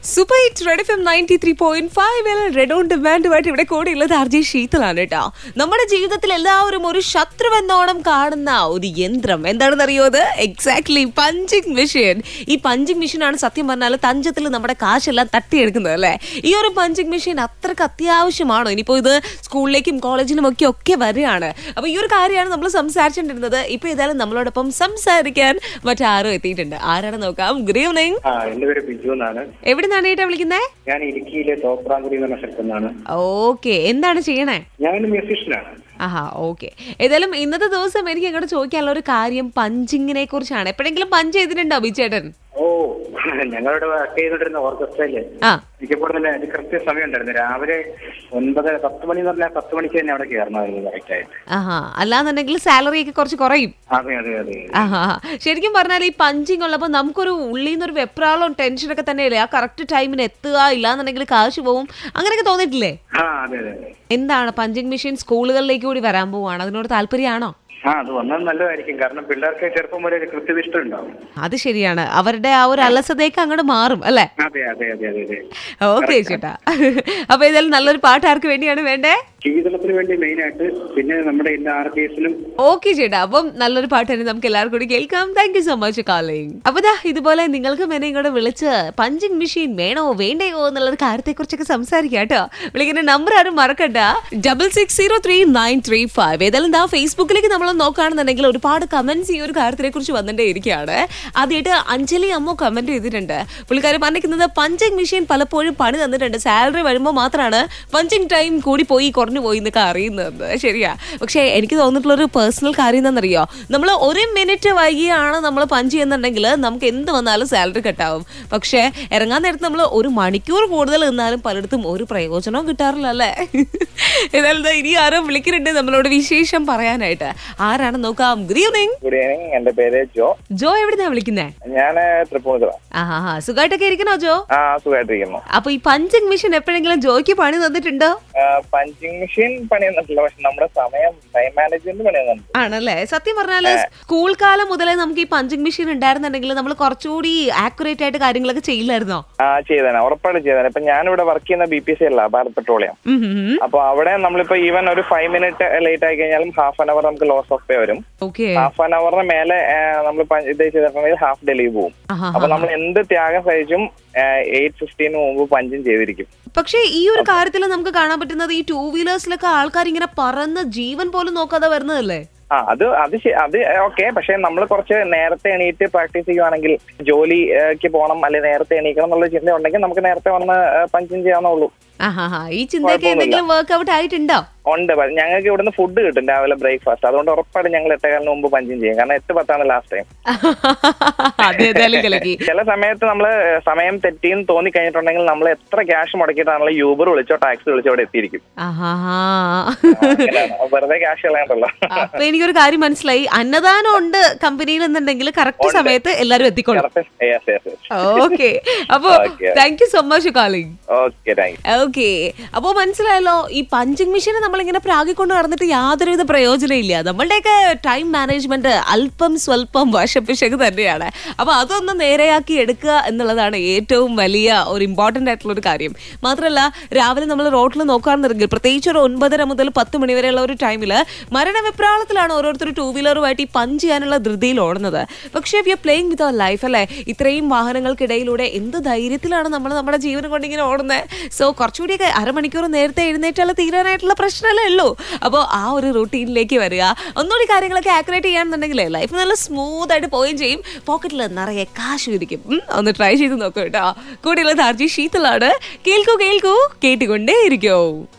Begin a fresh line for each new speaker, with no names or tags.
Super hit Red F M ninety three point five Red on ഡിമാൻഡുമായിട്ട് ഇവിടെ കൂടെയുള്ളത് R J ശീതളാണ് കേട്ടോ നമ്മുടെ ജീവിതത്തിൽ എല്ലാവരും ഒരു ശത്രുവെന്നോണം കാണുന്ന ഒരു യന്ത്രം എന്താണെന്ന് അറിയോ അത് എക്സാക്ട്ലി പഞ്ചിങ് മെഷീൻ ഈ പഞ്ചിങ് മെഷീനാണ് സത്യം പറഞ്ഞാൽ തഞ്ചത്തിൽ നമ്മുടെ കാശെല്ലാം തട്ടിയെടുക്കുന്നത് അല്ലേ ഈ ഒരു പഞ്ചിങ് മെഷീൻ അത്രക്ക് അത്യാവശ്യമാണോ ഇനിയിപ്പോൾ ഇത് സ്കൂളിലേക്കും കോളേജിലും ഒക്കെ ഒക്കെ വരികയാണ് അപ്പോൾ ഈ ഒരു കാര്യമാണ് നമ്മൾ സംസാരിച്ചുകൊണ്ടിരുന്നത് ഇപ്പോൾ ഏതായാലും നമ്മളോടൊപ്പം സംസാരിക്കാൻ മറ്റാരും എത്തിയിട്ടുണ്ട് ആരാണ് നോക്കാം ഗുഡ് ഈവനിങ്
ആ എന്റെ പേര് ബിജു എന്നാണ്
എവിടെ നിന്നാണ് ഏട്ടാ വിളിക്കുന്നത്
ഞാൻ ഇടുക്കിയിലെ തോപ്രാങ്കുടി എന്ന് പറഞ്ഞ സ്ഥലത്തു നിന്നാണ്
ഓക്കെ എന്താണ് ചെയ്യണേ
ഞാനൊരു മ്യൂസീഷ്യനാണ്
ആഹാ ഓക്കെ ഏതായാലും ഇന്നത്തെ ദിവസം എനിക്ക് അങ്ങോട്ട് ചോദിക്കാനുള്ള ഒരു കാര്യം പഞ്ചിങ്ങിനെ കുറിച്ചാണ് എപ്പോഴെങ്കിലും പഞ്ച് ചെയ്തിട്ടുണ്ടോ ബിച്ചേട്ടൻ
ഓ ഞങ്ങളുടെ വർക്ക് ചെയ്തുകൊണ്ടിരുന്ന ഓർക്കസ്ട്രയില്
ആ
മിക്കപ്പോഴും തന്നെ അത് കൃത്യ സമയം ഉണ്ടായിരുന്നു രാവിലെ ഒൻപത് പത്ത് മണി എന്ന് പറഞ്ഞാൽ പത്ത് മണിക്ക് തന്നെ അവിടെ കയറണമായിരുന്നു കറക്റ്റ് ആയിട്ട്
ആഹാ അല്ലാന്നുണ്ടെങ്കിൽ സാലറി ഒക്കെ കുറച്ച് കുറയും
അതെ അതെ അതെ
ആഹാ ശരിക്കും പറഞ്ഞാൽ ഈ പഞ്ചിങ് ഉള്ളപ്പോൾ നമുക്കൊരു ഉള്ളിൽ നിന്നൊരു വെപ്രാളവും ടെൻഷനൊക്കെ തന്നെയല്ലേ ആ കറക്റ്റ് ടൈമിന് എത്തുക ഇല്ലാന്നുണ്ടെങ്കിൽ കാശ് പോവും അങ്ങനെയൊക്കെ തോന്നിയിട്ടില്ലേ
ആ അതെ അതെ അതെ
എന്താണ് പഞ്ചിങ് മെഷീൻ സ്കൂളുകളിലേക്ക് കൂടി വരാൻ പോവാണ് അതിനോട് താല്പര്യമാണോ
ആ അത് വന്നാൽ നല്ലതായിരിക്കും കാരണം പിള്ളേർക്ക് ചെറുപ്പം മുതലേ ഒരു കൃത്യനിഷ്ഠ ഉണ്ടാവും
അത് ശരിയാണ് അവരുടെ ആ ഒരു അലസതയൊക്കെ അങ്ങോട്ട് മാറും അല്ലേ
അതെ അതെ അതെ അതെ അതെ
ഓക്കെ ചേട്ടാ അപ്പൊ ഏതായാലും നല്ലൊരു പാട്ട് ആർക്ക് വേണ്ടിയാണ് വേണ്ടേ
ജീവിതത്തിന് വേണ്ടി മെയിൻ ആയിട്ട് പിന്നെ നമ്മുടെ എല്ലാ ആർ ബി എസിലും
ഓക്കെ ചേട്ടാ അപ്പം നല്ലൊരു പാട്ട് തന്നെ നമുക്ക് എല്ലാവർക്കും കൂടി കേൾക്കാം thank you so much calling അപ്പൊ ദാ ഇതുപോലെ നിങ്ങൾക്ക് എന്നെ ഇങ്ങോട്ട് വിളിച്ച് പഞ്ചിങ് മെഷീൻ വേണോ വേണ്ടയോ എന്നുള്ള കാര്യത്തെ കുറിച്ചൊക്കെ സംസാരിക്കാം കേട്ടോ വിളിക്കുന്ന നമ്പർ ആരും മറക്കണ്ട double six zero three nine three five ഏതായാലും ദാ ഫേസ്ബുക്കിലേക്ക് നമ്മൾ നോക്കുകയാണെന്നുണ്ടെങ്കിൽ ഒരുപാട് കമന്റ്സ് ഈ ഒരു കാര്യത്തിനെ കുറിച്ച് വന്നിട്ടേ ഇരിക്കുകയാണ് ആദ്യമായിട്ട് അഞ്ജലി അമ്മ കമന്റ് ചെയ്തിട്ടുണ്ട് പുള്ളിക്കാരി പറഞ്ഞിരിക്കുന്നത് പഞ്ചിങ് മെഷീൻ പലപ്പോഴും പണി തന്നിട്ടുണ്ട് സാലറി വരുമ്പോൾ മാത്രമാണ് പഞ്ചിങ് ടൈം കൂടി പോയി കുറഞ്ഞു പോയി എന്നൊക്കെ അറിയുന്നത് ശരിയാ പക്ഷേ എനിക്ക് തോന്നിയിട്ടുള്ള ഒരു പേഴ്സണൽ കാര്യം എന്താണെന്നറിയോ നമ്മൾ ഒരു മിനിറ്റ് വൈകിയാണ് നമ്മൾ പഞ്ച് ചെയ്യുന്നുണ്ടെങ്കിൽ നമുക്ക് എന്ത് വന്നാലും സാലറി കട്ടാവും പക്ഷേ ഇറങ്ങാൻ നേരത്ത് നമ്മൾ ഒരു മണിക്കൂർ കൂടുതൽ നിന്നാലും പലയിടത്തും ഒരു പ്രയോജനവും കിട്ടാറില്ല അല്ലേ ഏതായാലും ദാ ഇനി ആരോ വിളിക്കുന്നുണ്ട് നമ്മളോട് വിശേഷം പറയാനായിട്ട് ആരാണ് നോക്കാം ഗുഡ് ഈവനിങ്
ഗുഡ് ഈവനിങ് എന്റെ പേര് ജോ
ജോ എവിടുന്നാ വിളിക്കുന്നേ
ഞാൻ തൃപ്പൂണിത്തുറ
ആഹാ ഹാ സുഖമായിട്ടൊക്കെ ഇരിക്കണോ ജോ
ആ സുഖമായിട്ടിരിക്കുന്നു
അപ്പൊ ഈ പഞ്ചിങ് മെഷീൻ എപ്പോഴെങ്കിലും ജോയ്ക്ക് പണി തന്നിട്ടുണ്ടോ
പഞ്ചിങ് മെഷീൻ പണി തന്നിട്ടില്ല പക്ഷെ നമ്മുടെ സമയം ടൈം മാനേജ്മെന്റ് പണി തന്നിട്ടുണ്ട്
ആണല്ലേ സത്യം പറഞ്ഞാല് സ്കൂൾ കാലം മുതലേ നമുക്ക് ഈ പഞ്ചിങ് മെഷീൻ ഉണ്ടായിരുന്നുണ്ടെങ്കിൽ നമ്മൾ കുറച്ചുകൂടി ആക്യുറേറ്റ് ആയിട്ട് കാര്യങ്ങളൊക്കെ ചെയ്യില്ലായിരുന്നോ
ആ ചെയ്തേനെ ഉറപ്പായിട്ട് ചെയ്തേനെ ഇപ്പൊ ഞാനിവിടെ വർക്ക് ചെയ്യുന്ന ബി പി സി അല്ല ഭാരത് പെട്രോളിയം
ഉം ഉം ഉം.
അപ്പൊ അവിടെ നമ്മളിപ്പോ ഈവൻ ഒരു ഫൈവ് മിനിറ്റ് ലേറ്റ് ആയി കഴിഞ്ഞാലും ഹാഫ് ആൻ അവർ നമുക്ക് ലോസ് ഓഫ് പേ വരും
ഓക്കെ
ഹാഫ് ആൻ അവറിന് മേലെ നമ്മൾ ഇത് ചെയ്തിട്ടുണ്ടെങ്കിൽ ഹാഫ് ഡേ ലീവ് പോകും
ആഹാ
അപ്പൊ നമ്മൾ എന്ത് ത്യാഗം സഹിച്ചും എയ്റ്റ് ഫിഫ്റ്റീന് മുമ്പ് പഞ്ചും ചെയ്തിരിക്കും
പക്ഷേ ഈ ഒരു കാര്യത്തിൽ നമുക്ക് കാണാൻ പറ്റുന്നത് ഈ ടൂ വീലേഴ്സിലൊക്കെ ആൾക്കാർ ഇങ്ങനെ പറന്ന് ജീവൻ പോലും നോക്കാതെ വരുന്നതല്ലേ
ആ അത് അത് ശ- അത് ഓക്കെ പക്ഷെ നമ്മൾ കുറച്ച് നേരത്തെ എണീറ്റ് പ്രാക്ടീസ് ചെയ്യുവാണെങ്കിൽ ജോലിക്ക് പോകണം അല്ലെങ്കിൽ നേരത്തെ എണീക്കണം എന്നുള്ള ചിന്ത ഉണ്ടെങ്കിൽ നമുക്ക് നേരത്തെ വന്ന് പഞ്ചിങ് ചെയ്യാവുന്നുള്ളൂ
ആഹാ ഹാ ഈ ചിന്തയൊക്കെ എന്തെങ്കിലും വർക്ക്ഔട്ട് ആയിട്ടുണ്ടോ
ഉണ്ട് പ- ഞങ്ങൾക്ക് ഇവിടുന്ന് ഫുഡ് കിട്ടും രാവിലെ ബ്രേക്ക്ഫാസ്റ്റ് അതുകൊണ്ട് ഉറപ്പായിട്ടും ഞങ്ങൾ എട്ടേകാലിന് മുമ്പ് പഞ്ചിങ് ചെയ്യും കാരണം എട്ട് പത്താണ് ലാസ്റ്റ് ടൈം
അതേതായാലും കലക്കി
ചില സമയത്ത് നമ്മൾ സമയം തെറ്റിയെന്ന് തോന്നി കഴിഞ്ഞിട്ടുണ്ടെങ്കിൽ നമ്മൾ എത്ര ക്യാഷ് മുടക്കിയിട്ടാണല്ലോ യൂബർ വിളിച്ചോ ടാക്സി വിളിച്ചോ അവിടെ എത്തിയിരിക്കും
ആഹാ ഹാ
അങ്ങനെയാണ്. അപ്പൊ വെറുതെ ക്യാഷ് കളയണ്ടല്ലോ
അപ്പൊ എനിക്കൊരു കാര്യം മനസ്സിലായി അന്നദാനം ഉണ്ട് കമ്പനിയിൽ എന്നുണ്ടെങ്കിൽ കറക്റ്റ് സമയത്ത് എല്ലാരും എത്തിക്കോളും
യെസ് യെസ് യെസ്
ഓക്കെ അപ്പൊ
Okay.
Thank you so much calling
okay thank
okay അപ്പോ മനസ്സിലായല്ലോ ഈ പഞ്ചിങ് മെഷീനെ നമ്മളിങ്ങനെ പ്രാഗിക്കൊണ്ട് നടന്നിട്ട് യാതൊരുവിധ പ്രയോജനം ഇല്ല നമ്മളുടെയൊക്കെ ടൈം മാനേജ്മെന്റ് അല്പം സ്വല്പം വശപ്പിശക് തന്നെയാണ് അപ്പൊ അതൊന്ന് നേരെയാക്കി എടുക്കുക എന്നുള്ളതാണ് ഏറ്റവും വലിയ ഒരു ഇമ്പോർട്ടന്റ് ആയിട്ടുള്ള ഒരു കാര്യം മാത്രമല്ല രാവിലെ നമ്മൾ റോഡിൽ നോക്കുകയാണെന്നുണ്ടെങ്കിൽ പ്രത്യേകിച്ച് ഒരു ഒൻപതര മുതൽ പത്ത് മണി വരെയുള്ള ഒരു ടൈമിൽ മരണവിപ്രാളത്തിലാണ് ഓരോരുത്തർ ടൂ വീലറുമായിട്ട് ഈ പഞ്ച് ചെയ്യാനുള്ള ധൃതിയിൽ ഓടുന്നത് പക്ഷേ we are playing with our life അല്ലേ ഇത്രയും വാഹനങ്ങൾക്കിടയിലൂടെ എന്ത് ധൈര്യത്തിലാണ് നമ്മൾ നമ്മുടെ ജീവനം കൊണ്ട് ഇങ്ങനെ ഓടുന്നത് സോ കുറച്ചുകൂടിയൊക്കെ അരമണിക്കൂർ നേരത്തെ എഴുന്നേറ്റുള്ള തീരാനായിട്ടുള്ള പ്രശ്നമല്ലേ ഉള്ളൂ അപ്പോൾ ആ ഒരു റൂട്ടീനിലേക്ക് വരിക ഒന്നുകൂടി കാര്യങ്ങളൊക്കെ ആക്യുറേറ്റ് ചെയ്യാന്നുണ്ടെങ്കിൽ ലൈഫ് നല്ല സ്മൂത്ത് ആയിട്ട് പോവുകയും ചെയ്യും പോക്കറ്റിൽ നിറയെ കാശ് ഇരിക്കും ഉം, ഒന്ന് ട്രൈ ചെയ്ത് നോക്കൂ കേട്ടോ കൂടെയുള്ളത് ആർജി ശീതളാണ് കേൾക്കൂ കേൾക്കൂ കേട്ടുകൊണ്ടേ ഇരിക്കൂ